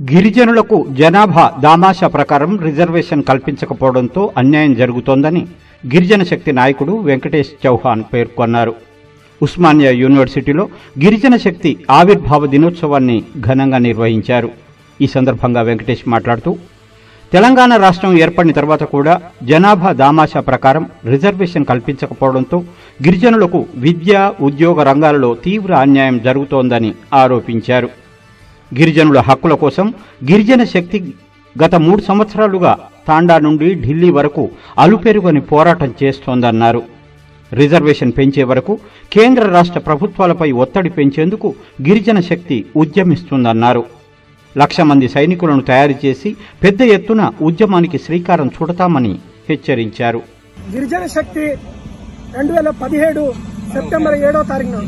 గిరిజనులకు జనాభా దామాషా ప్రకారం రిజర్వేషన్ కల్పించకపోవడంతో అన్యాయం జరుగుతోందని గిరిజన శక్తి నాయకుడు వెంకటేష్ చౌహాన్ పేర్కొన్నారు ఉస్మానియా యూనివర్సిటీలో గిరిజన శక్తి ఆవిర్భావ దినోత్సవాన్ని ఘనంగా నిర్వహించారు ఈ సందర్భంగా వెంకటేష్ మాట్లాడుతూ తెలంగాణ రాష్ట్రం ఏర్పడిన తర్వాత కూడా జనాభా దామాషా ప్రకారం రిజర్వేషన్ కల్పించకపోవడంతో గిరిజనులకు విద్య ఉద్యోగ రంగాలలో తీవ్ర అన్యాయం జరుగుతోందని ఆరోపించారు గిరిజనుల హక్కుల కోసం గిరిజన శక్తి గత మూడు సంవత్సరాలుగా తాండా నుండి ఢిల్లీ వరకు అలుపెరుగని పోరాటం చేస్తోందన్నారు రిజర్వేషన్ పెంచే వరకు కేంద్ర రాష్ట్ర ప్రభుత్వాలపై ఒత్తిడి పెంచేందుకు గిరిజన శక్తి ఉద్యమిస్తుందన్నారు లక్ష మంది సైనికులను తయారు చేసి పెద్ద ఎత్తున ఉద్యమానికి శ్రీకారం చుడతామని హెచ్చరించారు గిరిజన శక్తి రెండు వేల పదిహేడు సెప్టెంబర్ ఏడో తారీఖున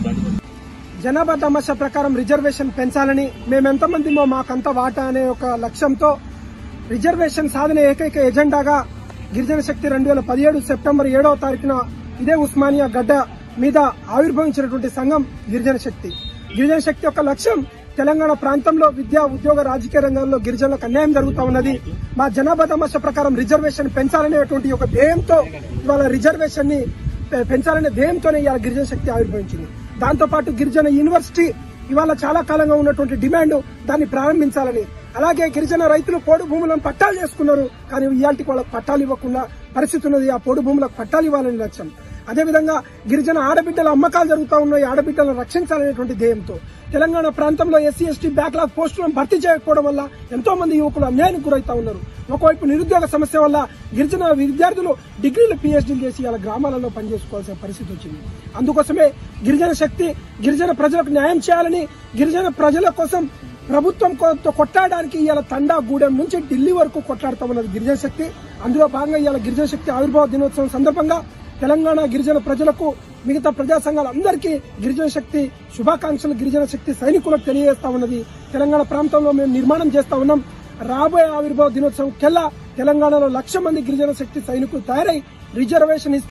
జనాభా తమాషా ప్రకారం రిజర్వేషన్ పెంచాలని మేమెంతమందిమో మాకంత వాటా అనే ఒక లక్ష్యంతో రిజర్వేషన్ సాధన ఏకైక ఎజెండాగా గిరిజన శక్తి రెండు వేల పదిహేడు సెప్టెంబర్ ఏడవ తారీఖున ఇదే ఉస్మానియా గడ్డ మీద ఆవిర్భవించినటువంటి సంఘం గిరిజన శక్తి గిరిజన శక్తి యొక్క లక్ష్యం తెలంగాణ ప్రాంతంలో విద్యా ఉద్యోగ రాజకీయ రంగాల్లో గిరిజనులకు అన్యాయం జరుగుతా ఉన్నది మా జనాభా తమాషా ప్రకారం రిజర్వేషన్ పెంచాలనేటువంటి ఒక ధ్యేయంతో ఇవాళ రిజర్వేషన్ ని పె- పెంచాలనే ధ్యేయంతోనే ఇవాళ గిరిజన శక్తి ఆవిర్భవించింది దాంతో పాటు గిరిజన యూనివర్సిటీ ఇవాళ చాలా కాలంగా ఉన్నటువంటి డిమాండ్ దాన్ని ప్రారంభించాలని అలాగే గిరిజన రైతులు పోడు భూములను పట్టాలు చేసుకున్నారు కానీ ఇవాళకి వాళ్ళకి పట్టాలు ఇవ్వకుండా పరిస్థితి ఉన్నది ఆ పోడు భూములకు పట్టాలు ఇవ్వాలని లక్ష్యం అదేవిధంగా గిరిజన ఆడబిడ్డల అమ్మకాలు జరుగుతూ ఉన్నాయి ఆడబిడ్డలను రక్షించాలనేటువంటి ధ్యేయంతో తెలంగాణ ప్రాంతంలో ఎస్సీ ఎస్టీ బ్యాక్లాగ్ పోస్టులను భర్తీ చేయకపోవడం వల్ల ఎంతో మంది యువకులు అన్యాయానికి గురవుతా ఉన్నారు ఒకవైపు నిరుద్యోగ సమస్య వల్ల గిరిజన విద్యార్థులు డిగ్రీలు పిహెచ్డీలు చేసి ఇలా గ్రామాలలో పనిచేసుకోవాల్సిన పరిస్థితి వచ్చింది అందుకోసమే గిరిజన శక్తి గిరిజన ప్రజలకు న్యాయం చేయాలని గిరిజన ప్రజల కోసం ప్రభుత్వం కొ- కొట్లాడడానికి ఇవాళ తండా గూడెం నుంచి ఢిల్లీ వరకు కొట్లాడుతా ఉన్నది గిరిజన శక్తి అందులో భాగంగా ఇవాళ గిరిజన శక్తి ఆవిర్భావ దినోత్సవం సందర్భంగా తెలంగాణ గిరిజన ప్రజలకు మిగతా ప్రజా సంఘాలందరికీ గిరిజన శక్తి శుభాకాంక్షలు గిరిజన శక్తి సైనికులకు తెలియజేస్తా ఉన్నది తెలంగాణ ప్రాంతంలో మేము నిర్మాణం చేస్తా ఉన్నాం రాబోయే ఆవిర్భావ దినోత్సవం కెల్లా తెలంగాణలో లక్ష మంది గిరిజన శక్తి సైనికులు తయారై రిజర్వేషన్ ఇస్తే